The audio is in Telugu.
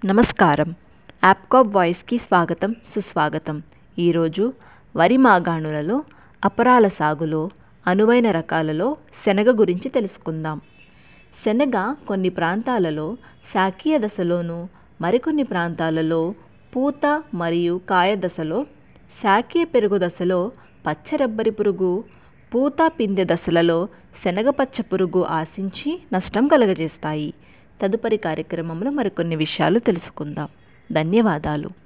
నమస్కారం యాప్కాప్ వాయిస్కి స్వాగతం సుస్వాగతం ఈరోజు వరి మాగాణులలో అపరాల సాగులో అనువైన రకాలలో శనగ గురించి తెలుసుకుందాం శనగ కొన్ని ప్రాంతాలలో శాకీయ దశలోను మరికొన్ని ప్రాంతాలలో పూత మరియు కాయ దశలో శాకీయ పెరుగు దశలో పచ్చ రబ్బరి పురుగు పూత పిందె దశలలో శనగ పచ్చ పురుగు ఆశించి నష్టం కలుగజేస్తాయి తదుపరి కార్యక్రమంలో మరికొన్ని విషయాలు తెలుసుకుందాం ధన్యవాదాలు